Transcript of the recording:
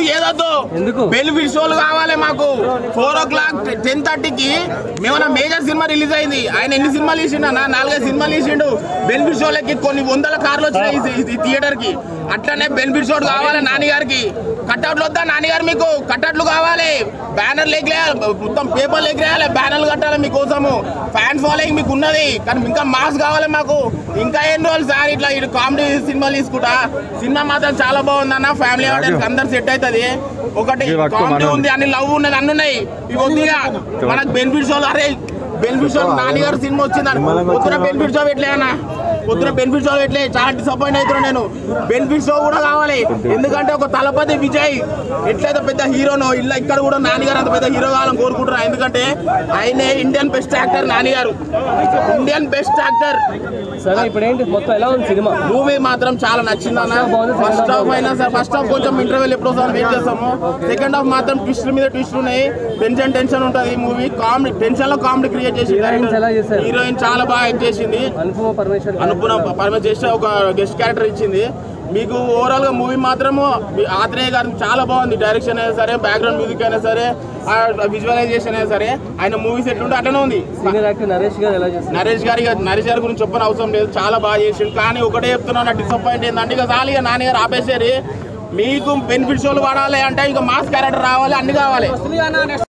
ఏదొద్దు ఎందుకు? బెనిఫిట్ షోలు కావాలి మాకు ఫోర్ ఓ క్లాక్ టెన్ థర్టీకి మేమన్నా మేజర్ సినిమా రిలీజ్ అయింది ఆయన ఎన్ని సినిమాలు తీసిండు అన్న నాలుగైదు సినిమాలు తీసిండు బెనిఫిట్ షోలకి కొన్ని వందల కార్లు వచ్చినాయి ఈ- ఈ థియేటర్ కి అట్లనే బెనిఫిట్ షో కావాలి నాన్నగారికి కట్అవుట్లు వద్దా నాన్నగారు మీకు కట్అవుట్లు కావాలి బ్యానర్లు ఎగిరేయాలి మొత్తం పేపర్లు ఎగిరేయాలి బ్యానర్లు కట్టాలి మీకోసము ఫ్యాన్ ఫాలోయింగ్ మీకు ఉన్నది కానీ ఇంకా మాస్ కావాలి మాకు ఇంకా ఎన్ని రోజులు సార్ ఇట్లా ఇటు కామెడీ సినిమాలు తీసుకుంటా సినిమా మాత్రం చాలా బాగుంది అన్న ఫ్యామిలీ ఆడియన్స్ అందరు సెట్ అవుతుంది ఒకటి ఇది పట్టుకో కామెడీ మనం. ఉంది అన్ని లవ్ ఉన్నది అన్ని ఉన్నాయి ఇవి వద్దిగా మనకు బెనిఫిట్ షోలు అరే బెనిఫిట్ షో నాన్నగారు సినిమా వచ్చింది పొద్దున బెనిఫిట్ షో పెట్టలే అన్న పొద్దున బెనిఫిట్ షో పెట్టలే చాలా డిసప్పాయింట్ అవుతున్నా నేను బెనిఫిట్ షో కూడా కావాలి ఎందుకంటే ఒక తలపతి విజయ్ ఎట్లయితే పెద్ద హీరోనో ఇలా ఇక్కడ కూడా నాన్నగారు అంత పెద్ద హీరో కావాలని కోరుకుంటున్నా ఎందుకంటే ఆయనే ఇండియన్ బెస్ట్ యాక్టర్ నాన్నగారు ఇండియన్ బెస్ట్ యాక్టర్ సరే ఇప్పుడు ఏంటి మొత్తం ఎలా ఉంది సినిమా మూవీ మాత్రం చాలా నచ్చింది అన్న బాగుంది, second ఫస్ట్ half హాఫ్ అయినా సార్ ఫస్ట్ హాఫ్ కొంచెం ఇంటర్వెల్ ఎప్పుడు వస్తుందని వెయిట్ చేస్తాము సెకండ్ హాఫ్ మాత్రం ట్విస్ట్ మీద ట్విస్ట్ ఉన్నాయి టెన్షన్ టెన్షన్ ఉంటుంది ఈ మూవీ కామెడీ టెన్షన్ లో కామెడీ క్రియేట్ చేసి Heroines ఎలా చేశారు? హీరోయిన్ చాలా బాగా యాక్ట్ చేసింది అనుపమ పరమేశ్వర్ అనుకున్న పరమేశ్వర్ చేస్తే ఒక గెస్ట్ క్యారెక్టర్ ఇచ్చింది మీకు ఓవరాల్ గా మూవీ మాత్రము మీ ఆత్రేయ గారి చాలా బాగుంది డైరెక్షన్ అయినా సరే బ్యాక్గ్రౌండ్ మ్యూజిక్ అయినా సరే విజువలైజేషన్ అయినా సరే ఆయన మూవీస్ ఎట్లుంటే అట్లనే ఉంది సీనియర్ యాక్టర్ నరేష్ గారు ఎలా చేస్తారు నరేష్ గారి నరేష్ గారి గురించి చెప్పని అవసరం లేదు చాలా బాగా చేసిండు కానీ ఒకటే చెప్తున్నా నా డిసప్పాయింట్ ఏంటంటే ఇక చాలు ఇక నాన్నగారు ఆపేసారు మీకు బెనిఫిట్ షోలు వాడాలి అంటే ఇక మాస్ క్యారెక్టర్ రావాలి అన్ని కావాలి